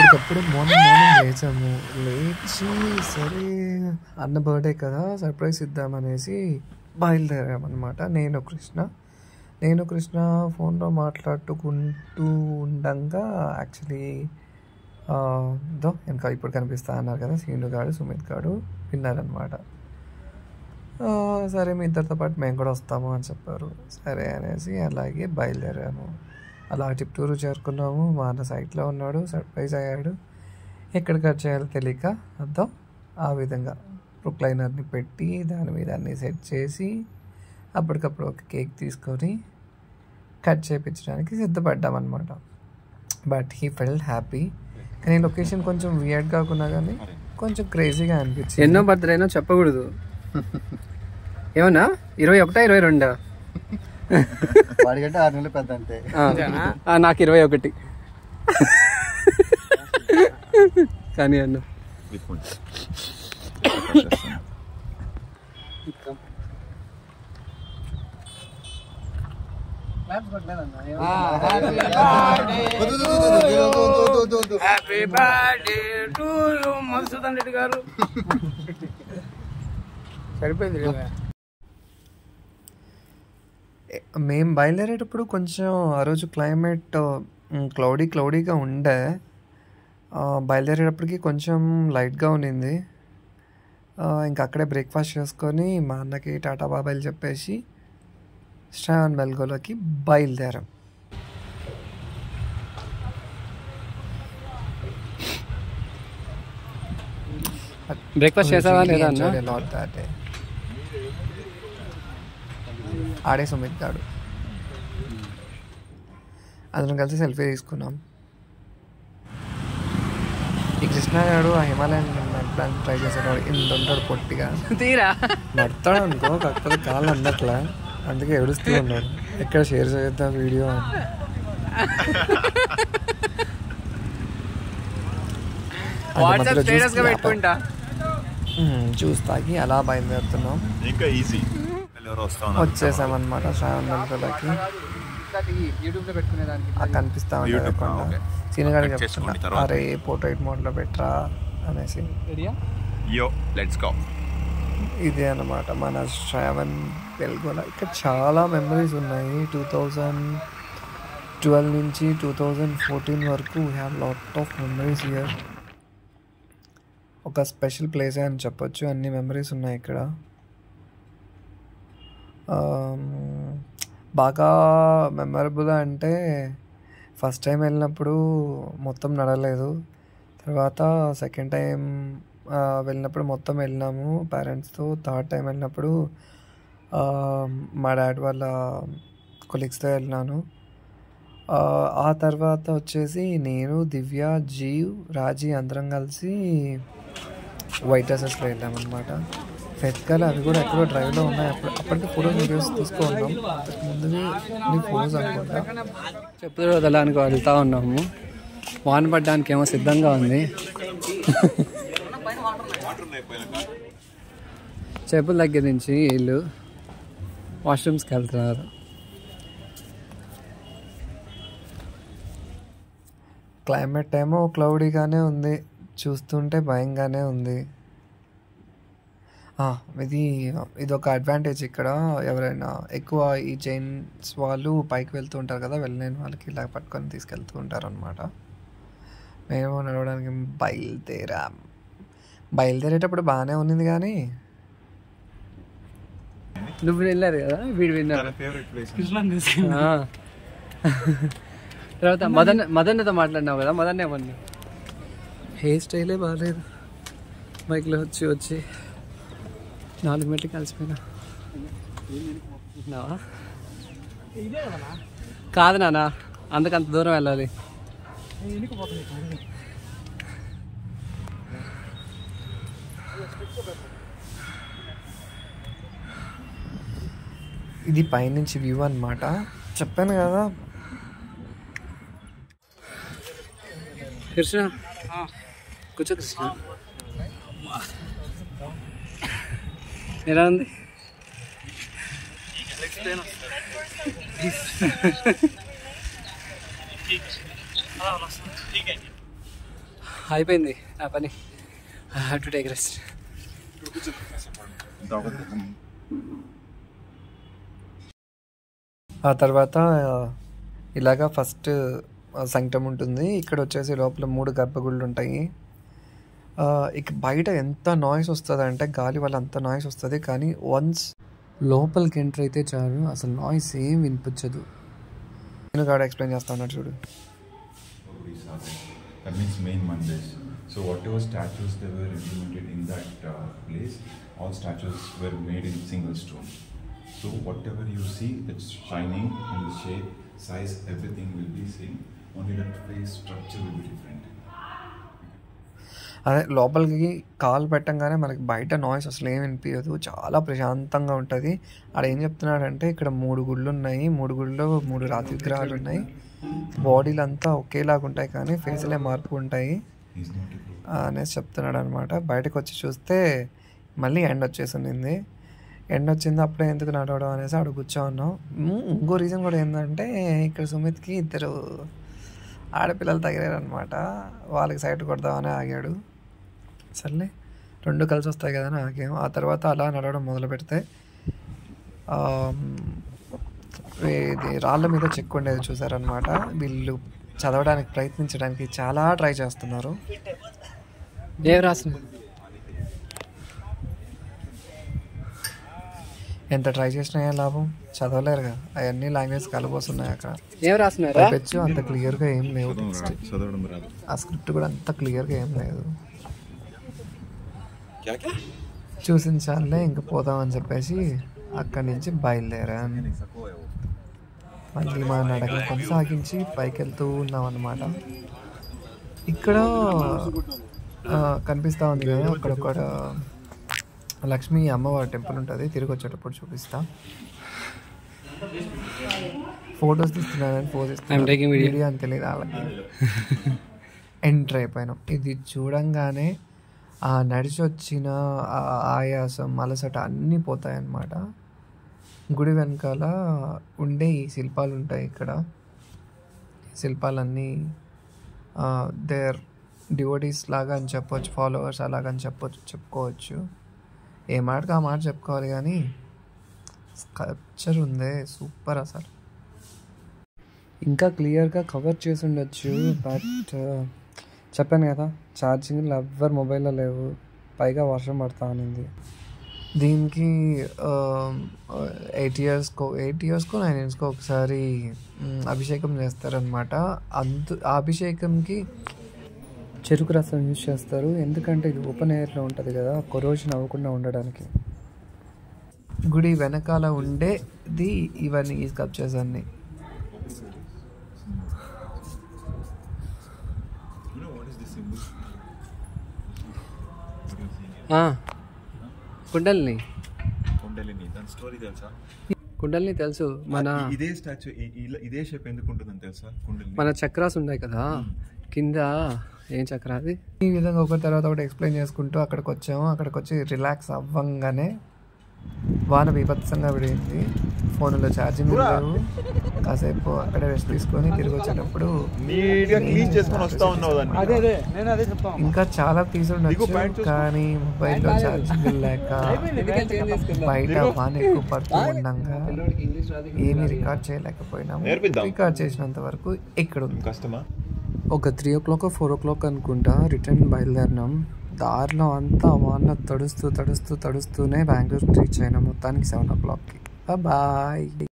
అప్పటికప్పుడు morning morning లేచాము లేచి సరే అన్న బర్త్డే కదా సర్ప్రైజ్ ఇద్దామనేసి బయలుదేరామన్నమాట నేను కృష్ణ నేను కృష్ణ ఫోన్లో మాట్లాడుకుంటూ ఉండంగా యాక్చువల్లీ దో ఇంకా ఇప్పుడు కనిపిస్తా అన్నారు కదా సీను గాడు సుమిత్ గాడు విన్నారనమాట ఆ, సరే మీ ఇద్దరితో పాటు మేము కూడా వస్తాము అని చెప్పారు సరే అనేసి అలాగే బయలుదేరాము అలా చిత్తూరు చేరుకున్నాము మా అన్న సైట్లో ఉన్నాడు సర్ప్రైజ్ అయ్యాడు ఎక్కడ కట్ చేయాలో తెలియక అర్థం ఆ విధంగా ప్రొక్లైనర్ని పెట్టి దాని మీద అన్ని సెట్ చేసి అప్పటికప్పుడు ఒక కేక్ తీసుకొని కట్ చేయించడానికి సిద్ధపడ్డామన్నమాట బట్ హీ ఫెల్ట్ హ్యాపీ కానీ లొకేషన్ కొంచెం వియర్డ్ కాకుండా కానీ కొంచెం క్రేజీగా అనిపించింది ఎన్నో బర్త్డేనో చెప్పకూడదు ఏమన్నా ఇరవై ఒకటా ఇరవై రెండా వాడికంటే ఆరు నెలలు పెద్ద అంతే ఆ, నాకు ఇరవై ఒకటి కానీ అన్న happy birthday to you Madhusudan Reddy garu సరిపోయింది కదా మేము బయలుదేరేటప్పుడు కొంచెం ఆ రోజు క్లైమేట్ క్లౌడీ క్లౌడీగా ఉండే ఆ, బయలుదేరేటప్పటికి కొంచెం లైట్గా ఉండింది ఆ, ఇంకా అక్కడే బ్రేక్ఫాస్ట్ చేసుకొని మా అన్నకి టాటా బాబాయ్లు చెప్పేసి శ్రావణ్ బెల్గోలోకి బయలుదేరాం బ్రేక్ఫాస్ట్ చేసావా లేదా అన్న Enjoyed a lot that day. ఆడే సుమిత్ గాడు అందరం కలిసి సెల్ఫీ తీసుకున్నాం ఈ కృష్ణ గాడు ఆ హిమాలయన్ నడపడానికి ట్రై చేసేవాడు ఇంత ఉంటాడు పొట్టిగా తీరా నడతాడు అనుకో కాకపోతే కాళ్ళు అందట్లా అందుకే ఏడుస్తూ ఉన్నాడు ఎక్కడ షేర్ చేద్దాం వీడియో అని. అంత వాట్సాప్ మధ్యలో స్టేటస్ గా చూసి పెట్టుకుంటా మ్మ్, జ్యూస్ తాగి అలా బయలుదేరుతున్నాం ఇంకా ఈజీ ఎవరో వస్తా ఉన్నారు వచ్చేసామన్నమాట శ్రావణ బెల్గోలోకి యూట్యూబ్ లో పెట్టుకునేదానికి ఆ కనిపిస్తా YouTube, ఉంటాయి ఓకే. సీనగాడు Check చేసుకోండి చెప్తున్నా తర్వాత. అరే పోర్ట్రైట్ మోడ్లో పెట్టరా అనేసి యో లెట్స్ గో ఇదే అన్నమాట మన శ్రావణ్ బెల్గోల ఇక్కడ చాలా మెమరీస్ ఉన్నాయి టూ థౌజండ్ ట్వెల్వ్ నుంచి టూ థౌజండ్ ఫోర్టీన్ వరకు we have lot of memories year ఒక స్పెషల్ ప్లేసే అని చెప్పొచ్చు అన్ని మెమరీస్ ఉన్నాయి ఇక్కడ ఆమ్, బాగా మెమరబుల్ అంటే ఫస్ట్ టైం వెళ్ళినప్పుడు మొత్తం నడలేదు తర్వాత సెకండ్ టైం ఆ, వెళ్ళినప్పుడు మొత్తం వెళ్ళినాము పేరెంట్స్తో థర్డ్ టైం వెళ్ళినప్పుడు ఆ, మా డాడ్ వాళ్ళ కొలీగ్స్తో వెళ్ళినాను ఆ, ఆ తర్వాత వచ్చేసి నేను దివ్య జీవ్ రాజీ అందరం కలిసి వైట్ డ్రెస్సెస్లో వెళ్ళామన్నమాట వెతకాలి అవి కూడా ఎక్కడో డ్రైవ్లో ఉన్నాయి అప్పుడు అప్పటికి ఫోటోస్ వీడియోస్ తీసుకున్నాం ముందువి ఫోటోస్ అనుకుంటా చెప్పులు వదలడానికి వెళ్తా ఉన్నాము వాన పడ్డానికి ఏమో సిద్ధంగా ఉంది చెప్పుల దగ్గర నుంచి వీళ్ళు వాష్రూమ్స్కి వెళ్తున్నారు క్లైమేట్ ఏమో క్లౌడీగానే ఉంది చూస్తుంటే భయంగానే ఉంది ఆ, ఇది ఇది ఒక అడ్వాంటేజ్ ఇక్కడ ఎవరైనా ఎక్కువ ఈ జైన్స్ వాళ్ళు పైకి వెళ్తూ ఉంటారు కదా వెళ్ళలేని వాళ్ళకి ఇలా పట్టుకొని తీసుకెళ్తూ ఉంటారు అనమాట మేము నడవడానికి బయలుదేరాం బయలుదేరేటప్పుడు బాగానే ఉన్నది కానీ నువ్వు వెళ్ళారు కదా వీడు విన్నారు ఫేవరెట్ ప్లేస్ ఆ. తర్వాత మదన్ మదన్తో మాట్లాడినావు కదా మదన్ ఏమన్నా హెయిర్ స్టైలే బాగాలేదు బైక్లో వచ్చి వచ్చి నాలుగు మెట్లు కలిసిపోయినా విన్నావా? కాదు నాన్న అందుకంత దూరం వెళ్ళాలి ఇది పైనుంచి వ్యూ అన్నమాట చెప్పాను కదా కృష్ణ కూర్చో కృష్ణ ఎలా ఉంది అయిపోయింది నా పని I have to take rest ఆ తర్వాత ఇలాగా ఫస్ట్ సంకటం ఉంటుంది ఇక్కడ వచ్చేసి లోపల మూడు గర్భగుళ్ళు ఉంటాయి ఆ, ఇక బయట ఎంత నాయిస్ వస్తుంది అంటే గాలి వల్ల అంత నాయిస్ వస్తుంది కానీ వన్స్ లోపలికి ఎంటర్ అయితే చాలు అసలు నాయిస్ ఏం వినిపించదు నేను కాడ ఎక్స్ప్లెయిన్ చేస్తా ఉన్నాడు చూడు That means main mandirs. So whatever statues they were implemented in that uh, place, all statues were made in single stone. So whatever you see, that's shining and the shape, size, everything will be same. Only that face structure will be different. అదే లోపలికి కాలు పెట్టంగానే మనకి బయట noise అసలు ఏం వినిపించదు చాలా ప్రశాంతంగా ఉంటుంది ఆడ ఏం చెప్తున్నాడంటే ఇక్కడ మూడు గుళ్ళు ఉన్నాయి మూడు గుళ్ళలో మూడు రాతి విగ్రహాలు ఉన్నాయి బాడీలు అంతా ఒకేలాగా ఉంటాయి కానీ ఫేస్లే మార్పు ఉంటాయి He's not a guru. ఆ, అనేసి చెప్తున్నాడు అనమాట బయటకు వచ్చి చూస్తే మళ్ళీ ఎండ్ వచ్చేసింది ఎండ్ వచ్చింది అప్పుడే ఎందుకు నడవడం అనేసి అక్కడ కూర్చో ఉన్నాం ఉమ్, ఇంకో రీజన్ కూడా ఏంటంటే ఇక్కడ సుమిత్కి ఇద్దరు ఆడపిల్లలు తగిలారు అనమాట వాళ్ళకి సైట్ కొడదామని ఆగాడు సర్లే రెండు కలిసి వస్తాయి కదా అని ఆగాము ఆ తర్వాత అలా నడవడం మొదలు పెడితే ఆ, ఇది రాళ్ళ మీద చెక్కు ఉండేది చూసారనమాట వీళ్ళు చదవడానికి ప్రయత్నించడానికి చాలా ట్రై చేస్తున్నారు ఏం రాసిన ఎంత ట్రై చేసినా ఏం లాభం చదవలేరుగా అవన్నీ లాంగ్వేజ్ కలబోస్తున్నాయి అక్కడ ఏం రాస్తున్నారా పెచ్చు అంత క్లియర్గా ఏం లేవు టెక్స్ట్ చదవడం రాదు ఆ స్క్రిప్ట్ కూడా అంత క్లియర్గా ఏం లేదు చూసిన చాలే ఇంక పోదామని చెప్పేసి అక్కడి నుంచి బయలుదేరాను మళ్ళీ మా నడక కొనసాగించి పైకి వెళ్తూ ఉన్నాం అన్నమాట ఇక్కడ ఆ, కనిపిస్తా ఉంది కదా అక్కడ ఒక లక్ష్మీ అమ్మవారి టెంపుల్ ఉంటుంది తిరిగి వచ్చేటప్పుడు చూపిస్తా ఫొటోస్ తీస్తున్నానని pose I'm taking video. Video అని తెలియదు వాళ్ళకి ఎంటర్ అయిపోయినాం ఇది చూడంగానే ఆ నడిచి వచ్చిన ఆ ఆయాసం అలసట అన్నీ పోతాయి అన్నమాట గుడి వెనకాల ఉండే ఈ శిల్పాలు ఉంటాయి ఇక్కడ ఈ శిల్పాలన్నీ దేర్ డివోటీస్ లాగా అని చెప్పొచ్చు ఫాలోవర్స్ అలాగని చెప్పొచ్చు చెప్పుకోవచ్చు ఏ మాటకు ఆ మాట చెప్పుకోవాలి కానీ స్కల్ప్చర్ ఉందే సూపర్ అసలు ఇంకా క్లియర్గా కవర్ చేసి ఉండొచ్చు బట్ చెప్పాను కదా ఛార్జింగ్లు ఎవ్వరు మొబైల్లో లేవు పైగా వర్షం పడతా అనింది దీనికి ఎయిట్ ఇయర్స్కో ఎయిట్ ఇయర్స్కో నైన్ ఇయర్స్కో ఒకసారి మ్, అభిషేకం చేస్తారనమాట అందు ఆ అభిషేకంకి చెరుకు రసం యూజ్ చేస్తారు ఎందుకంటే ఇది ఓపెన్ ఎయిర్లో ఉంటుంది కదా కొరోజన్ అవ్వకుండా ఉండడానికి గుడి వెనకాల ఉండేది ఇవన్నీ ఈ స్కల్ప్చర్స్ అన్నీ You know what is the symbol? కుండల్ని kundalini దాని స్టోరీ తెలుసా కుండల్ని తెలుసు మన ఇదే స్టాచ్యూ ఇదే షేప్ ఎందుకు ఉంటుందని తెలుసా కుండలిని మన చక్రాస్ ఉన్నాయి కదా కింద ఏం చక్ర అది ఈ విధంగా ఒక తర్వాత ఒకటి ఎక్స్ప్లెయిన్ చేసుకుంటూ అక్కడికి వచ్చాము అక్కడికి వచ్చి రిలాక్స్ అవ్వంగానే వాన బీభత్సంగా పడింది ఫోన్లో ఛార్జింగ్ లేవు కాసేపు అక్కడే రెస్ట్ తీసుకొని తిరిగి వచ్చేటప్పుడు నీట్గా క్లీన్ చేసుకొని వస్తా ఉన్నావు దాన్ని అదే అదే నేను అదే చెప్తాను ఇంకా చాలా తీసి దిగు, ఉండొచ్చు ప్యాంట్ చూసుకో. కానీ మొబైల్లో ఛార్జింగ్ లేక బయట వాన ఎక్కువ పడుతూ ఉండగా ఏమీ రికార్డ్ చేయలేకపోయినాము నేర్పిద్దాం. రికార్డ్ చేసినంత వరకు ఇక్కడ ఉంది కష్టమా ఒక three o'clock four o'clock అనుకుంటా రిటర్న్ బయలుదేరినాం దారిలో అంతా వాన తడుస్తూ తడుస్తూ తడుస్తూనే బెంగళూరు రీచ్ అయినా మొత్తానికి సెవెన్ ఓ క్లాక్కి బాయ్